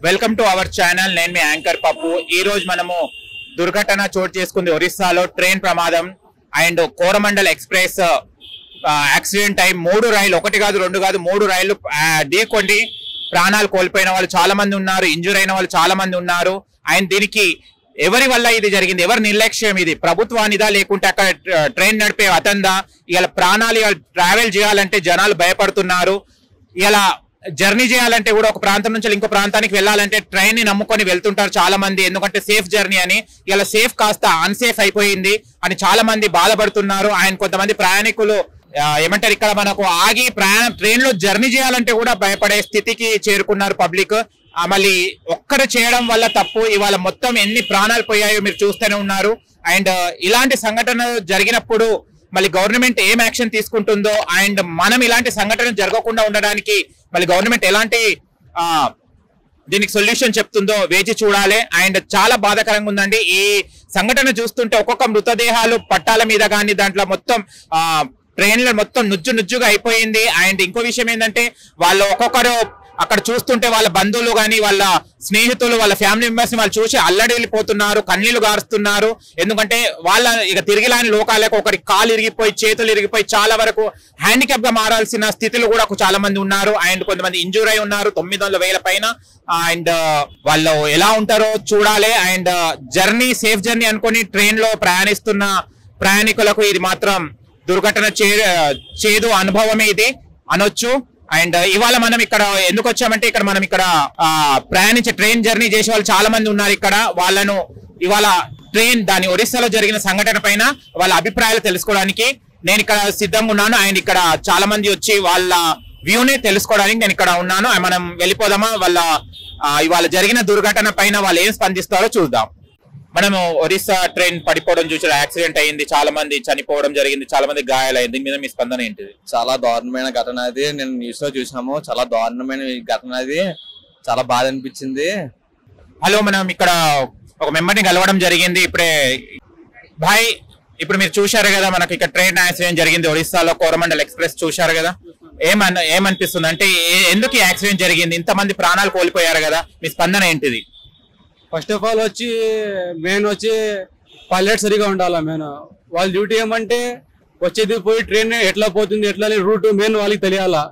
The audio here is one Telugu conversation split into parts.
వెల్కమ్ టు అవర్ ఛానల్ నేను మీ యాంకర్ పప్పు ఈ రోజు మనము దుర్ఘటన చోటు చేసుకుంది ఒరిస్సాలో ట్రైన్ ప్రమాదం అండ్ కోరమండల్ ఎక్స్ప్రెస్ ఆ, యాక్సిడెంట్ అయి మూడు రైలు ఒకటి కాదు రెండు కాదు మూడు రైళ్లు ఆ, ఢీకొండి ప్రాణాలు కోల్పోయిన వాళ్ళు చాలా మంది ఉన్నారు ఇంజూర్ అయిన వాళ్ళు చాలా మంది ఉన్నారు అండ్ దీనికి ఎవరి వల్ల ఇది జరిగింది ఎవరి నిర్లక్ష్యం ఇది ప్రభుత్వానిదా లేకుంటే అక్కడ ట్ర- ట్రైన్ నడిపే అతందా ఇలా ప్రాణాలు ఇవాళ ట్రావెల్ చేయాలంటే జనాలు భయపడుతున్నారు ఇలా జర్నీ చేయాలంటే కూడా ఒక ప్రాంతం నుంచి ఇంకో ప్రాంతానికి వెళ్ళాలంటే ట్రైన్ ని నమ్ముకొని వెళ్తుంటారు చాలా మంది ఎందుకంటే సేఫ్ జర్నీ అని ఇలా సేఫ్ కాస్త అన్సేఫ్ అయిపోయింది అని చాలా మంది బాధపడుతున్నారు ఆయన కొంతమంది ప్రయాణికులు ఆ, ఏమంటారు ఇక్కడ మనకు ఆగి ప్రయాణం ట్రైన్ లో జర్నీ చేయాలంటే కూడా భయపడే స్థితికి చేరుకున్నారు పబ్లిక్ మళ్ళీ ఒక్కరు చేయడం వల్ల తప్పు ఇవాళ మొత్తం ఎన్ని ప్రాణాలు పోయాయో మీరు చూస్తూనే ఉన్నారు అండ్ ఇలాంటి సంఘటన జరిగినప్పుడు మళ్ళీ గవర్నమెంట్ ఏం యాక్షన్ తీసుకుంటుందో అండ్ మనం ఇలాంటి సంఘటన జరగకుండా ఉండడానికి మళ్ళీ గవర్నమెంట్ ఎలాంటి ఆ, దీనికి సొల్యూషన్ చెప్తుందో వేచి చూడాలి అండ్ చాలా బాధాకరంగా ఉందండి ఈ సంఘటన చూస్తుంటే ఒక్కొక్క మృతదేహాలు పట్టాల మీద కానీ దాంట్లో మొత్తం ఆ ట్రైన్లో మొత్తం నుజ్జు నుజ్జుగా అయిపోయింది అండ్ ఇంకో విషయం ఏంటంటే వాళ్ళు ఒక్కొక్కరు అక్కడ చూస్తుంటే వాళ్ళ బంధువులు కానీ వాళ్ళ స్నేహితులు వాళ్ళ ఫ్యామిలీ మెంబర్స్ ని వాళ్ళు చూసి అల్లడిల్లిపోతున్నారు కన్నీళ్లు గారుస్తున్నారు ఎందుకంటే వాళ్ళ ఇక తిరిగి లాని లోకాలకు ఒకరి కాలు ఇరిగిపోయి చేతులు ఇరిగిపోయి చాలా వరకు హ్యాండిక్యాప్ గా మారాల్సిన స్థితిలో కూడా చాలా మంది ఉన్నారు అండ్ కొంతమంది ఇంజూర్ అయి ఉన్నారు తొమ్మిది వందల వేల పైన అండ్ వాళ్ళు ఎలా ఉంటారో చూడాలి అండ్ జర్నీ సేఫ్ జర్నీ అనుకొని ట్రైన్ లో ప్రయాణిస్తున్న ప్రయాణికులకు ఇది మాత్రం దుర్ఘటన చే చేదు అనుభవమే ఇది అనొచ్చు అండ్ ఇవాళ మనం ఇక్కడ ఎందుకు వచ్చామంటే ఇక్కడ మనం ఇక్కడ ఆ, ప్రయాణించే ట్రైన్ జర్నీ చేసే వాళ్ళు చాలా మంది ఉన్నారు ఇక్కడ వాళ్ళను ఇవాళ ట్రైన్ దాని ఒరిస్సాలో జరిగిన సంఘటన పైన వాళ్ళ అభిప్రాయాలు తెలుసుకోవడానికి నేను ఇక్కడ సిద్ధంగా ఉన్నాను అండ్ ఇక్కడ చాలా మంది వచ్చి వాళ్ళ వ్యూని తెలుసుకోవడానికి నేను ఇక్కడ ఉన్నాను ఆ, మనం వెళ్ళిపోదామా వాళ్ళ ఆ, ఇవాళ జరిగిన దుర్ఘటన పైన వాళ్ళు ఏం స్పందిస్తారో చూద్దాం మనము ఒరిస్సా ట్రైన్ పడిపోవడం చూసి యాక్సిడెంట్ అయింది చాలా మంది చనిపోవడం జరిగింది చాలా మంది గాయాలైంది దీని మీద మీ స్పందన ఏంటిది చాలా దారుణమైన ఘటన అది నేను న్యూస్ లో చూసాము చాలా దారుణమైన ఈ ఘటన అది చాలా బాధ అనిపించింది హలో మనం ఇక్కడ ఒక మెంబర్ ని కలవడం జరిగింది ఇప్పుడే భాయ్ ఇప్పుడు మీరు చూశారు కదా మనకి ఇక్కడ ట్రైన్ యాక్సిడెంట్ జరిగింది ఒడిస్సాలో కోరమండల్ ఎక్స్ప్రెస్ చూశారు కదా ఏమన్ ఏమనిపిస్తుంది అంటే ఏ- ఎందుకు ఈ యాక్సిడెంట్ జరిగింది ఇంతమంది ప్రాణాలు కోల్పోయారు కదా మీ స్పందన ఏంటిది ఫస్ట్ ఆఫ్ ఆల్ వచ్చి మెయిన్ వచ్చి పైలట్ సరిగా ఉండాలా మెయిన్ వాళ్ళ డ్యూటీ ఏమంటే వచ్చేది పోయి ట్రైన్ ఎట్లా పోతుంది ఎట్లా రూట్ మెయిన్ వాళ్ళకి తెలియాలా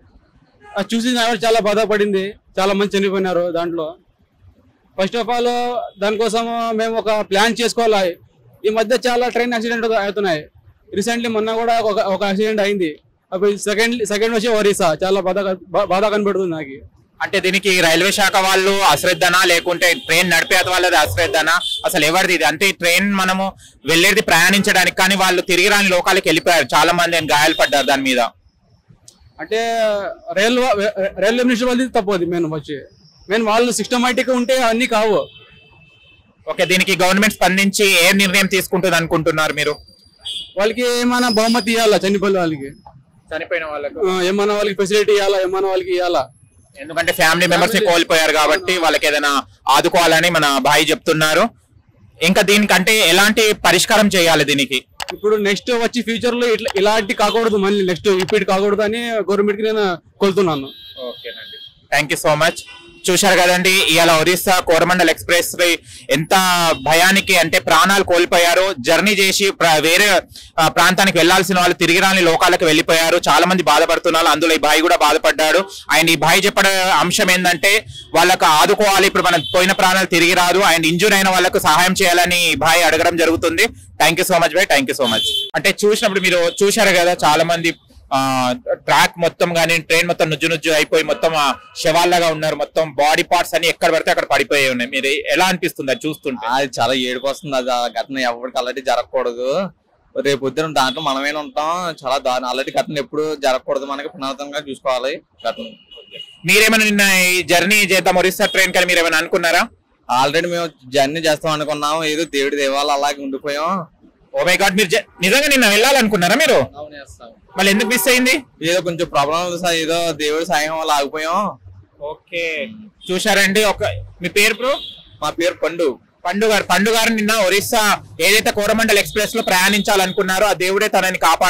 అది చూసి నాకు చాలా బాధపడింది చాలా మంది చనిపోయినారు దాంట్లో ఫస్ట్ ఆఫ్ ఆల్ దానికోసం మేము ఒక ప్లాన్ చేసుకోవాలా ఈ మధ్య చాలా ట్రైన్ యాక్సిడెంట్ అవుతున్నాయి రీసెంట్లీ మొన్న కూడా ఒక ఒక యాక్సిడెంట్ అయింది అప్పుడు సెకండ్ సెకండ్ వచ్చి ఒరిస్సా చాలా బాధ బాధ కనబడుతుంది నాకు అంటే దీనికి రైల్వే శాఖ వాళ్ళు అశ్రద్ధనా లేకుంటే ట్రైన్ నడిపే వాళ్ళది అశ్రద్ధనా అసలు ఎవరిది ఇది అంటే ఈ ట్రైన్ మనము వెళ్ళేది ప్రయాణించడానికి కానీ వాళ్ళు తిరిగి రాని లోకాలకి వెళ్ళిపోయారు చాలా మంది ఏం గాయాలు పడ్డారు దాని మీద అంటే రైల్వే రైల్వే మినిస్టర్ వాళ్ళది తప్పదు మెయిన్ వచ్చి మెయిన్ వాళ్ళు సిస్టమేటిక్ ఉంటే అన్ని కావు ఓకే దీనికి గవర్నమెంట్ స్పందించి ఏ నిర్ణయం తీసుకుంటుంది అనుకుంటున్నారు మీరు వాళ్ళకి ఏమైనా బహుమతి ఇవ్వాలా చనిపోయిన వాళ్ళకి చనిపోయిన వాళ్ళకు ఆ, ఏమైనా వాళ్ళకి ఫెసిలిటీ ఇవ్వాలా ఏమైనా వాళ్ళకి ఇవ్వాలా ఎందుకంటే ఫ్యామిలీ మెంబర్స్ ని కోల్పోయారు కాబట్టి వాళ్ళకి ఏదైనా ఆదుకోవాలని మన భాయి చెప్తున్నారు ఇంకా దీనికంటే ఎలాంటి పరిష్కారం చేయాలి దీనికి ఇప్పుడు నెక్స్ట్ వచ్చి ఫ్యూచర్ లో ఇట్లా ఇలాంటి కాకూడదు మళ్ళీ నెక్స్ట్ రిపీట్ కాకూడదు అని గవర్నమెంట్ కి నేను కోరుతున్నాను ఓకేనండి థ్యాంక్ యూ సో మచ్ చూశారు కదండి ఇవాళ ఒరిస్సా కోరమండల్ ఎక్స్ప్రెస్ వే ఎంత భయానికి అంటే ప్రాణాలు కోల్పోయారు జర్నీ చేసి ప్ర- వేరే ఆ, ప్రాంతానికి వెళ్లాల్సిన వాళ్ళు తిరిగి రాని లోకాలకు వెళ్ళిపోయారు చాలా మంది బాధపడుతున్నారు అందులో ఈ భాయ్ కూడా బాధపడ్డాడు అండ్ ఈ భాయ్ చెప్పే అంశం ఏంటంటే వాళ్ళకు ఆదుకోవాలి ఇప్పుడు మన పోయిన ప్రాణాలు తిరిగి రాదు అండ్ ఇంజూర్ అయిన వాళ్ళకు సహాయం చేయాలని ఈ భాయ్ అడగడం జరుగుతుంది థ్యాంక్ యూ సో మచ్ భాయ్ థ్యాంక్ యూ సో మచ్ అంటే చూసినప్పుడు మీరు చూశారు కదా చాలా మంది ఆ ట్రాక్ మొత్తం కానీ ట్రైన్ మొత్తం నుజ్జు నుజ్జు అయిపోయి మొత్తం ఆ శవాల్లాగా ఉన్నారు మొత్తం బాడీ పార్ట్స్ అన్ని ఎక్కడ పడితే అక్కడ పడిపోయి ఉన్నాయి మీరు ఎలా అనిపిస్తుంది అది చూస్తుంటే అది చాలా ఏడుపు వస్తుంది అది ఆ ఘటన ఎవరికి అలాంటి జరగకూడదు రేపు పొద్దున దాంట్లో మనమేనా ఉంటాం చాలా దారుణ అలాంటి ఘటన ఎప్పుడు జరగకూడదు మనకి పునరావృతంగా చూసుకోవాలి ఘటన మీరేమైనా నిన్న ఈ జర్నీ చేద్దాం ఒరిస్సా ట్రైన్ కానీ మీరు ఏమైనా అనుకున్నారా ఆల్రెడీ మేము జర్నీ చేస్తాం అనుకున్నాం ఏదో దేవుడి దేవాలు అలాగే ఉండిపోయాం ఓ మై గాడ్ మీరు జ- నిజంగా నిన్న వెళ్ళాలనుకున్నారా మీరు మళ్ళీ ఎందుకు మిస్ అయింది ఏదో కొంచెం ప్రాబ్లం ఏదో దేవుడి సాయం వల్ల ఆగిపోయాం ఓకే చూశారండి ఒక మీ పేరు బ్రో మా పేరు పండు పండు గారు పండు గారు నిన్న ఒరిస్సా ఏదైతే కోరమండల్ ఎక్స్ప్రెస్ లో ప్రయాణించాలనుకున్నారో ఆ దేవుడే తనని కాపాడాడు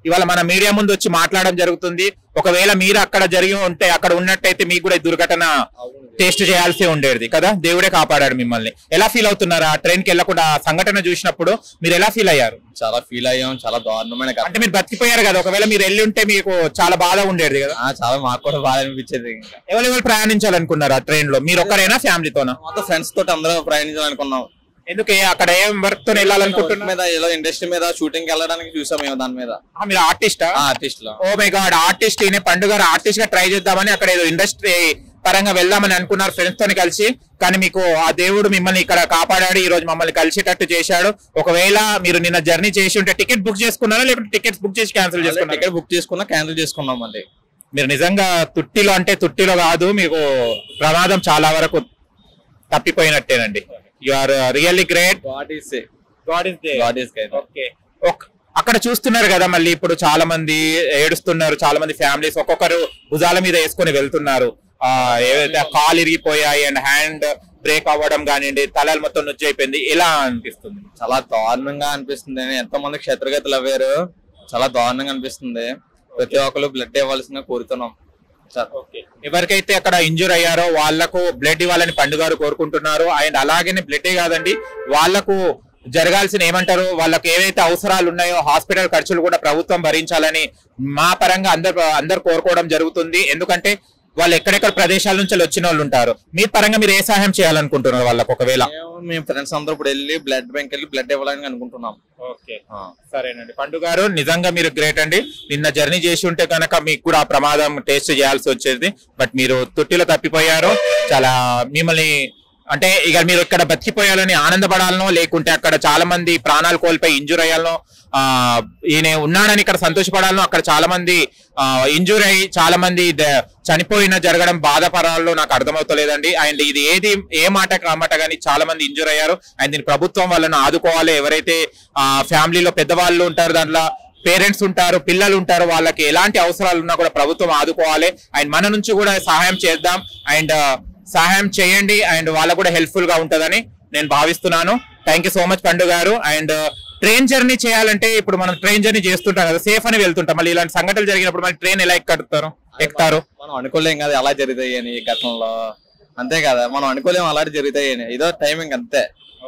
ఇవాళ మన మీడియా ముందు వచ్చి మాట్లాడడం జరుగుతుంది ఒకవేళ మీరు అక్కడ జరిగి ఉంటే అక్కడ ఉన్నట్టయితే మీకు కూడా ఈ దుర్ఘటన టేస్ట్ చేయాల్సి ఉండేది కదా దేవుడే కాపాడాడు మిమ్మల్ని ఎలా ఫీల్ అవుతున్నారు ఆ ట్రైన్ కి వెళ్ళకుండా ఆ సంఘటన చూసినప్పుడు మీరు ఎలా ఫీల్ అయ్యారు చాలా ఫీల్ అయ్యాం చాలా దారుణమైన ఘటన అంటే మీరు బతికిపోయారు కదా ఒకవేళ మీరు వెళ్ళి ఉంటే మీకు చాలా బాధ ఉండేది కదా ఆ, చాలా మాకు కూడా బాధ అనిపించేది ఇంకా ఎవరెవరు ప్రయాణించాలనుకున్నారు ఆ ట్రైన్ లో మీరు ఒక్కరేనా ఫ్యామిలీతోనా మొత్తం ఫ్రెండ్స్ తోటి అందరూ ప్రయాణించాలనుకున్నాం ఎందుకు ఏ- అక్కడ ఏం వర్క్ తో వెళ్ళాలనుకుంటున్నారు మీద ఏదో ఇండస్ట్రీ మీద షూటింగ్ వెళ్ళడానికి చూసాం మేము దాని మీద ఆ, మీరు ఆర్టిస్టా ఆర్టిస్ట్ లో ఓ మై గాడ్ ఆర్టిస్ట్ ఈయన పండుగ ఆర్టిస్ట్ గా ట్రై చేద్దామని అక్కడ ఏదో ఇండస్ట్రీ పరంగా వెళ్దామని అనుకున్నారు ఫ్రెండ్స్ తోని కలిసి కానీ మీకు ఆ దేవుడు మిమ్మల్ని ఇక్కడ కాపాడాడు ఈ రోజు మమ్మల్ని కలిసేటట్టు చేశాడు ఒకవేళ మీరు నిన్న జర్నీ చేసి ఉంటే టికెట్ బుక్ చేసుకున్నారా లేకుంటే టికెట్స్ బుక్ చేసి క్యాన్సిల్ చేసుకున్నారా టికెట్ బుక్ చేసుకున్నా క్యాన్సిల్ చేసుకున్నాం మళ్ళీ మీరు నిజంగా తుట్టిలో అంటే తుట్టిలో కాదు మీకు ప్రమాదం చాలా వరకు తప్పిపోయినట్టేనండి you are really great god is god is god is okay ఒక్- అక్కడ చూస్తున్నారు కదా మళ్ళీ ఇప్పుడు చాలా మంది ఏడుస్తున్నారు చాలా మంది ఫ్యామిలీస్ ఒక్కొక్కరు భుజాల మీద వేసుకొని వెళ్తున్నారు ఆ ఏవైతే ఆ కాలు ఇరిగిపోయాయి అండ్ హ్యాండ్ బ్రేక్ అవ్వడం కానివ్వండి తలలు మొత్తం నొచ్చి అయిపోయింది ఎలా అనిపిస్తుంది చాలా దారుణంగా అనిపిస్తుంది ఎంతో మంది క్షత్రగతులు అవ్వారు చాలా దారుణంగా అనిపిస్తుంది ప్రతి ఒక్కరు బ్లడ్ ఇవ్వాల్సిన కోరుతున్నాం సార్ ఎవరికైతే అక్కడ ఇంజూర్ అయ్యారో వాళ్లకు బ్లడ్ ఇవ్వాలని పండుగారు కోరుకుంటున్నారు అండ్ అలాగనే బ్లడ్ కాదండి వాళ్లకు జరగాల్సిన ఏమంటారు వాళ్ళకి ఏవైతే అవసరాలు ఉన్నాయో హాస్పిటల్ ఖర్చులు కూడా ప్రభుత్వం భరించాలని మా పరంగా అందరు అందరు కోరుకోవడం జరుగుతుంది ఎందుకంటే వాళ్ళు ఎక్కడెక్కడ ప్రదేశాల నుంచి వచ్చిన వాళ్ళు ఉంటారు మీ పరంగా మీరు ఏ సహాయం చేయాలనుకుంటున్నారు వాళ్ళకి ఒకవేళ మేము మేము ఫ్రెండ్స్ అందరూ ఇప్పుడు వెళ్ళి బ్లడ్ బ్యాంక్ వెళ్ళి బ్లడ్ ఇవ్వాలని అనుకుంటున్నాం ఓకే ఆ. సరేనండి పండు గారు నిజంగా మీరు గ్రేట్ అండి నిన్న జర్నీ చేసి ఉంటే కనుక మీకు కూడా ఆ ప్రమాదం టేస్ట్ చేయాల్సి వచ్చేది బట్ మీరు తుట్టిలో తప్పిపోయారు చాలా మిమ్మల్ని అంటే ఇక మీరు ఇక్కడ బతికిపోయాలని ఆనందపడాలనో లేకుంటే అక్కడ చాలా మంది ప్రాణాలు కోల్పోయి ఇంజూర్ అయ్యాలనో ఆ ఈయన ఉన్నాడని ఇక్కడ సంతోషపడాలనో అక్కడ చాలా మంది ఇంజూర్ అయ్యి చాలా మంది ద- చనిపోయిన జరగడం బాధపడాలో నాకు అర్థమవుతలేదండి అండ్ ఇది ఏది ఏ మాట కామాట కానీ చాలా మంది ఇంజూర్ అయ్యారు అండ్ దీని ప్రభుత్వం వాళ్ళని ఆదుకోవాలి ఎవరైతే ఆ ఫ్యామిలీలో పెద్దవాళ్ళు ఉంటారు దాంట్లో పేరెంట్స్ ఉంటారు పిల్లలు ఉంటారు వాళ్ళకి ఎలాంటి అవసరాలు ఉన్నా కూడా ప్రభుత్వం ఆదుకోవాలి అండ్ మన నుంచి కూడా సహాయం చేద్దాం అండ్ సహాయం చేయండి అండ్ వాళ్ళకు కూడా హెల్ప్ఫుల్ గా ఉంటదని నేను భావిస్తున్నాను థ్యాంక్ యూ సో మచ్ పండు గారు అండ్ ట్రైన్ జర్నీ చేయాలంటే ఇప్పుడు మనం ట్రైన్ జర్నీ చేస్తుంటాం కదా సేఫ్ అని వెళ్తుంటాం మళ్ళీ ఇలాంటి సంఘటనలు జరిగినప్పుడు మళ్ళీ ట్రైన్ ఎలా ఎక్కుతారు ఎక్కుతారు మనం అనుకోలేం కదా ఎలా జరుగుతాయి అని ఈ ఘటనలో అంతే కదా మనం అనుకోలేం అలాంటి జరుగుతాయి అని ఇదో టైమింగ్ అంతే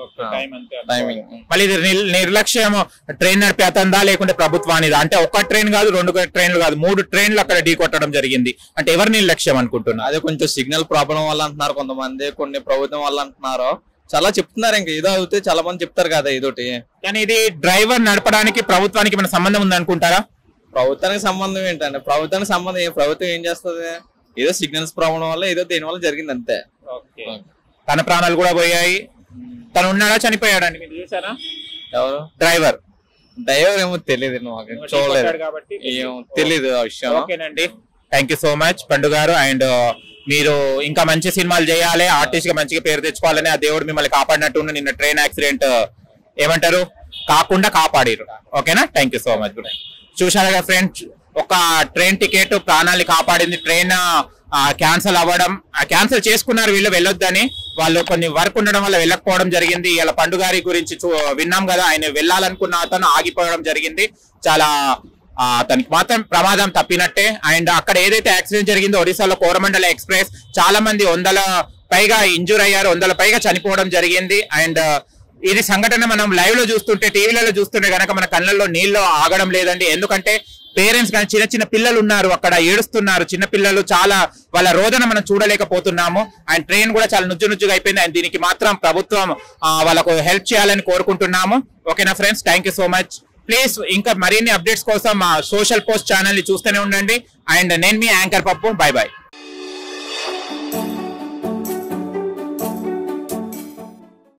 టైమింగ్ మళ్ళీ ఇది నిర్- నిర్లక్ష్యం ట్రైన్ నడిపే అతందా లేకుంటే ప్రభుత్వానిదా అంటే ఒక ట్రైన్ కాదు రెండు ట్రైన్లు కాదు మూడు ట్రైన్లు అక్కడ ఢీ కొట్టడం జరిగింది అంటే ఎవరి నిర్లక్ష్యం అనుకుంటున్నా అదే కొంచెం సిగ్నల్ ప్రాబ్లం వల్ల అంటున్నారు కొంతమంది కొన్ని ప్రభుత్వం వల్ల అంటున్నారు చాలా చెప్తున్నారు ఇంకా ఏదో అవుతే చాలా మంది చెప్తారు కదా ఇదోటి కానీ ఇది డ్రైవర్ నడపడానికి ప్రభుత్వానికి మన సంబంధం ఉంది అనుకుంటారా ప్రభుత్వానికి సంబంధం ఏంటంటే ప్రభుత్వానికి సంబంధం ఏం ప్రభుత్వం ఏం చేస్తుంది ఏదో సిగ్నల్స్ ప్రాబ్లం వల్ల ఏదో దేని వల్ల జరిగింది అంతే తన ప్రాణాలు కూడా పోయాయి తను ఉన్నాడా చనిపోయాడండి మీరు చూసారా ఎవరు డ్రైవర్ డ్రైవర్ ఏమో తెలియదు మాకు చూడలేదు ఏమో తెలీదు ఆ విషయం ఓకేనండి థ్యాంక్ యూ సో మచ్ పండు గారు అండ్ మీరు ఇంకా మంచి సినిమాలు చేయాలి ఆర్టిస్ట్ గా మంచిగా పేరు తెచ్చుకోవాలని ఆ దేవుడు మిమ్మల్ని కాపాడినట్టు నిన్న ట్రైన్ యాక్సిడెంట్ ఏమంటారు కాకుండా కాపాడారు ఓకేనా థ్యాంక్ యూ సో మచ్ చూసారు కదా ఫ్రెండ్స్ ఒక ట్రైన్ టికెట్ ప్రాణాలు కాపాడింది ట్రైన్ క్యాన్సిల్ అవ్వడం క్యాన్సిల్ చేసుకున్నారు వీళ్ళు వెళ్ళొద్దని వాళ్ళు కొన్ని వర్క్ ఉండడం వల్ల వెళ్ళకపోవడం జరిగింది ఇలా పండుగారి గురించి చూ- విన్నాం కదా ఆయన వెళ్ళాలనుకున్న అతను ఆగిపోవడం జరిగింది చాలా ఆ, అతనికి మాత్రం ప్రమాదం తప్పినట్టే అండ్ అక్కడ ఏదైతే యాక్సిడెంట్ జరిగిందో ఒడిశాలో కోరమండల ఎక్స్ప్రెస్ చాలా మంది వందల పైగా ఇంజూర్ అయ్యారు వందల పైగా చనిపోవడం జరిగింది అండ్ ఇది సంఘటన మనం లైవ్ లో చూస్తుంటే టీవీలలో చూస్తుంటే గనక మన కళ్ళల్లో నీళ్ళు ఆగడం లేదండి ఎందుకంటే పేరెంట్స్ కానీ చిన్న చిన్న పిల్లలు ఉన్నారు అక్కడ ఏడుస్తున్నారు చిన్న పిల్లలు చాలా వాళ్ళ రోదన మనం చూడలేకపోతున్నాము అండ్ ట్రైన్ కూడా చాలా నుజ్జు నుజ్జుగా అయిపోయింది అండ్ దీనికి మాత్రం ప్రభుత్వం ఆ, వాళ్ళకు హెల్ప్ చేయాలని కోరుకుంటున్నాము ఓకేనా friends thank you so much please ఇంకా మరిన్ని అప్డేట్స్ కోసం మా సోషల్ పోస్ట్ ఛానల్ ని చూస్తూనే ఉండండి అండ్ నేను మీ యాంకర్ పప్పు బై బై